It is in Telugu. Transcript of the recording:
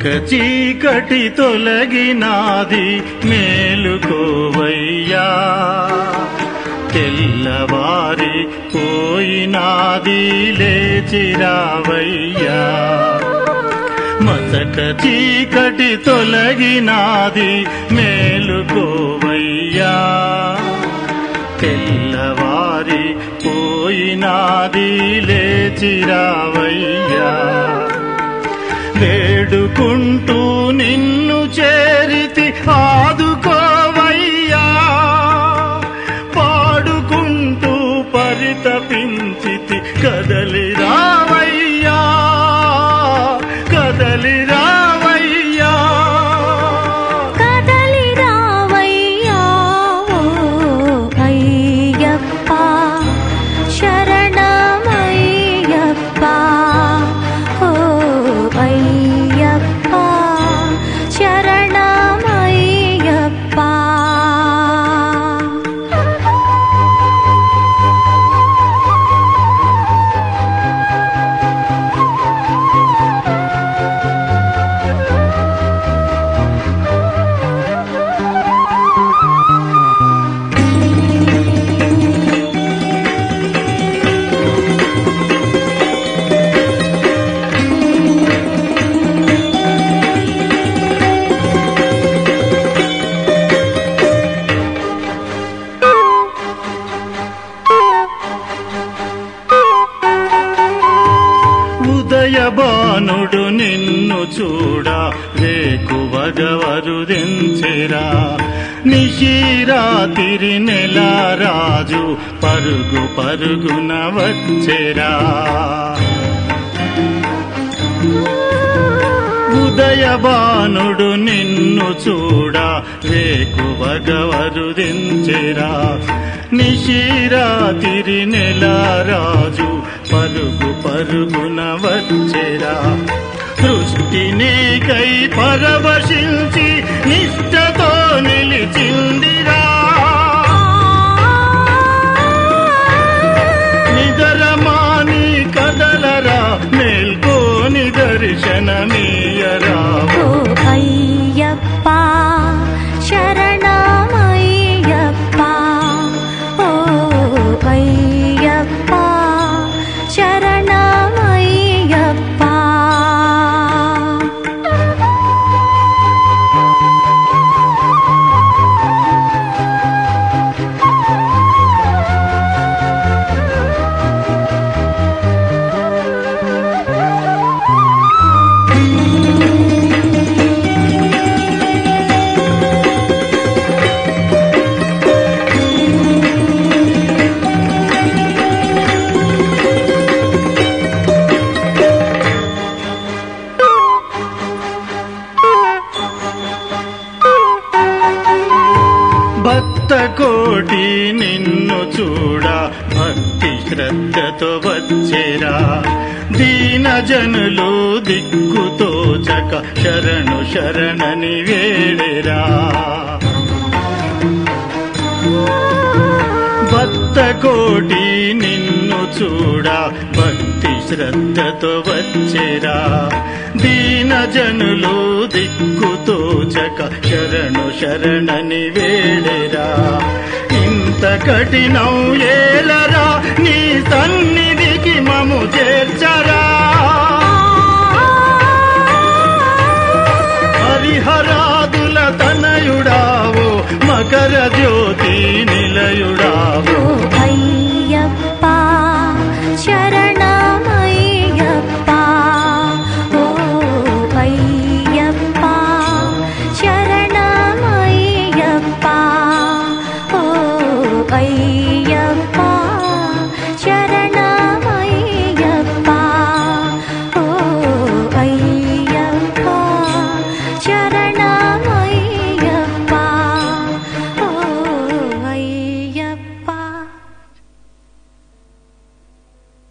మసక చీకటి తొలగినాది మేలుకోవయ్యా తెల్లవారి పోయినాది లేచిరావయ్యా మసక చీకటి తొలగినాది మేలుకోవయ్యా తెల్లవారి పోయినాది లేచిరావయ్యా వేడుకుంటూ నిన్ను చేరితి ఆదుకోవయ్యా పాడుకుంటూ పరితపించితి కదలి రావయ్యా కదలి రావయ్యా కదలి రావయ్యా ఓ అయ్యప్ప శరణమయ్యప్ప ఓ అయ్యప్ప శరణమయ్యప్ప ఉదయబానుడు నిన్ను చూడ రేకువగవరు దించెరా నిశీరాతిరి నెల రాజు పరుగు పరుగున వచ్చెరా ఉదయబానుడు నిన్ను చూడ రేకువగవరు దించెరా నిశీరాతిరి నెల రాజు పరుగు పరుగున వచ్చెరా సృష్టి నీకై పరవశించి నిష్టతో నిలిచిందిరా నిదరమాని కదలరా మేల్కోని దర్శనమీయరా ఓ అయ్యప్ప శరణమయ్యప్ప ఓ అయ్యప్ప శరణమయ్యప్ప భక్త కోటి నిన్ను చూడ భక్తి శ్రద్ధతో వచ్చేరా దీన జనులు దిక్కుతోచక శరణు శరణని వేడెరా భక్త కోటి నిన్ను చూడ భక్తి శ్రద్ధతో వచ్చేరా దీన జనులు దిక్కుతోచక శరణు శరణని వేడెరా ఇంత కఠినం ఏలరా నీ సన్నిధికి మము చేర్చరా హరిహరాదుల తనయుడావో మకర జ్యోతి నీ